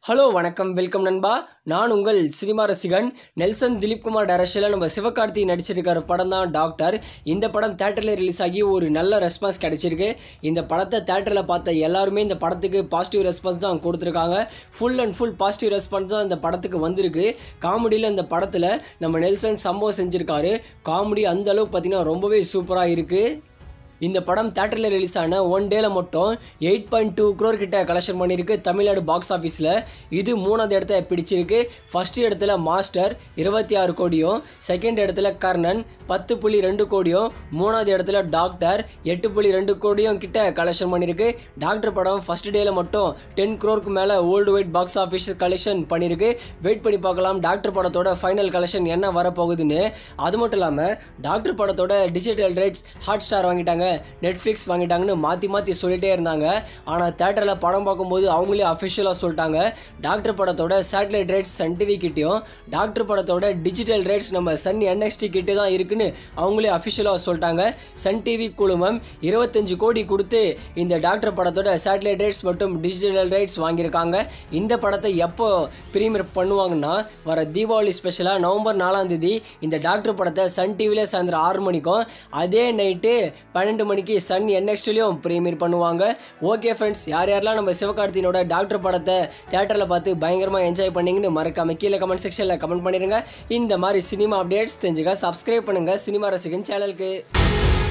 hello வணக்கம் welcome நண்பா நான் உங்கள் சினிமா ரசிகன் நெல்சன் திலீப்குமார் டைரக்ஷனில் நம்ம சிவகார்த்தி நடிச்சிருக்கிற படம் தான் டாக்டர் இந்த படம் தேட்டரில் ரிலீஸ் ஆகி ஒரு நல்ல ரெஸ்பான்ஸ் கிடைச்சிருக்கு இந்த படத்தை தேட்டரில் பார்த்த எல்லாருமே இந்த படத்துக்கு பாசிட்டிவ் ரெஸ்பான்ஸ் தான் கொடுத்துருக்காங்க full and full positive response தான் இந்த படத்துக்கு வந்திருக்கு காமெடியில் இந்த படத்தில் நம்ம நெல்சன் சம்பவம் செஞ்சுருக்காரு காமெடி அந்த அளவுக்கு பார்த்தீங்கன்னா ரொம்பவே சூப்பராக இருக்குது இந்த படம் தேட்டரில் ரிலீஸ் ஆன ஒன் டேல மட்டும் எயிட் பாயிண்ட் டூ க்ரோர் கிட்ட கலெக்ஷன் பண்ணியிருக்கு தமிழ்நாடு பாக்ஸ் ஆஃபீஸில் இது மூணாவது இடத்த பிடிச்சிருக்கு ஃபர்ஸ்ட் இடத்துல மாஸ்டர் இருபத்தி ஆறு கோடியும் செகண்ட் இடத்துல கர்ணன் பத்து புள்ளி ரெண்டு கோடியும் மூணாவது இடத்துல டாக்டர் எட்டு புள்ளி ரெண்டு கோடியும் கிட்ட கலெக்ஷன் பண்ணியிருக்கு டாக்டர் படம் ஃபர்ஸ்ட் டேல மட்டும் டென் க்ரோருக்கு மேலே world wide box office collection பண்ணியிருக்கு வெயிட் பண்ணி பார்க்கலாம் டாக்டர் படத்தோட ஃபைனல் கலெக்ஷன் என்ன வரப்போகுதுன்னு அது மட்டும் இல்லாமல் டாக்டர் படத்தோட டிஜிட்டல் ரைட்ஸ் ஹாட் ஸ்டார் வாங்கிட்டாங்க நெட்ஃப்ளிக்ஸ் வாங்கிட்டாங்கன்னு மாற்றி மாற்றி சொல்லிட்டே இருந்தாங்க ஆனால் தேட்டரில் படம் பார்க்கும்போது அவங்களே அஃபிஷியலாக சொல்லிட்டாங்க டாக்டர் படத்தோட சேட்டலைட் ரைட்ஸ் சன் டிவி கிட்டேயும் டாக்டர் படத்தோட டிஜிட்டல் ரைட்ஸ் நம்ம சன் என்எக்ஸ்டி கிட்டே தான் இருக்குன்னு அவங்களே அஃபிஷியலாக சொல்லிட்டாங்க சன் டிவி குழுமம் இருபத்தஞ்சு கோடி கொடுத்து இந்த டாக்டர் படத்தோட சேட்டலைட் ரைட்ஸ் மற்றும் டிஜிட்டல் ரைட்ஸ் வாங்கியிருக்காங்க இந்த படத்தை எப்போ ப்ரீமியர் பண்ணுவாங்கன்னா வர தீபாவளி ஸ்பெஷலாக நவம்பர் நாலாம் தேதி இந்த டாக்டர் படத்தை சன் டிவியில் சாயந்தரம் ஆறு மணிக்கும் அதே நைட்டு பன்னெண்டு மணிக்கு சன் என்எக்ஸ்டிலையும் ப்ரீமியர் பண்ணுவாங்க ஓகே ஃப்ரெண்ட்ஸ் யார் யாரெல்லாம் நம்ம சிவகார்த்தினோட டாக்டர் படத்தை தேட்டரில் பார்த்து பயங்கரமாக என்ஜாய் பண்ணீங்கன்னு மறக்காம கீழே கமெண்ட் செக்ஷனில் கமெண்ட் பண்ணிடுங்க இந்த மாதிரி சினிமா அப்டேட்ஸ் தெரிஞ்சுக்க சப்ஸ்கிரைப் பண்ணுங்கள் சினிமா ரசிகன் சேனலுக்கு